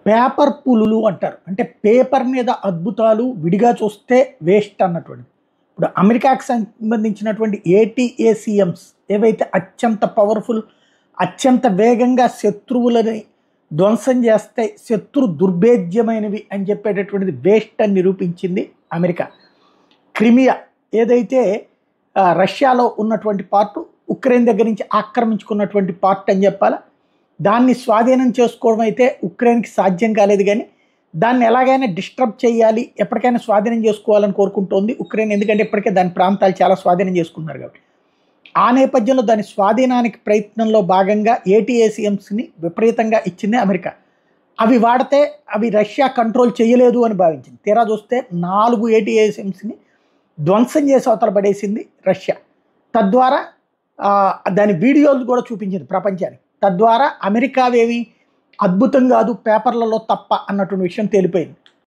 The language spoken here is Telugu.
పేపర్ పులులు అంటారు అంటే పేపర్ మీద అద్భుతాలు విడిగా చూస్తే వేస్ట్ అన్నటువంటి ఇప్పుడు అమెరికాకి సంబంధించినటువంటి ఏటీఏసిఎంస్ ఏవైతే అత్యంత పవర్ఫుల్ అత్యంత వేగంగా శత్రువులని ధ్వంసం చేస్తే శత్రు దుర్భేద్యమైనవి అని చెప్పేటటువంటిది వేస్ట్ అని నిరూపించింది అమెరికా క్రిమియా ఏదైతే ఆ, రష్యాలో ఉన్నటువంటి పార్ట్ ఉక్రెయిన్ దగ్గర నుంచి ఆక్రమించుకున్నటువంటి పార్ట్ అని చెప్పాలా దాన్ని స్వాధీనం చేసుకోవడం అయితే ఉక్రెయిన్కి సాధ్యం కాలేదు కానీ దాన్ని ఎలాగైనా డిస్టర్బ్ చేయాలి ఎప్పటికైనా స్వాధీనం చేసుకోవాలని కోరుకుంటోంది ఉక్రెయిన్ ఎందుకంటే ఇప్పటికే దాని ప్రాంతాలు చాలా స్వాధీనం చేసుకున్నారు కాబట్టి ఆ నేపథ్యంలో దాని స్వాధీనానికి ప్రయత్నంలో భాగంగా ఏటీఏసీఎంస్ని విపరీతంగా ఇచ్చింది అమెరికా అవి వాడితే అవి రష్యా కంట్రోల్ చేయలేదు అని భావించింది తీరా చూస్తే నాలుగు ఏటీఏసీఎంస్ని ధ్వంసం చేసి అవతల పడేసింది రష్యా తద్వారా ఆ, దాని వీడియోలు కూడా చూపించింది ప్రపంచానికి తద్వారా అమెరికావేవి అద్భుతం కాదు పేపర్లలో తప్ప అన్నటువంటి విషయం తేలిపోయింది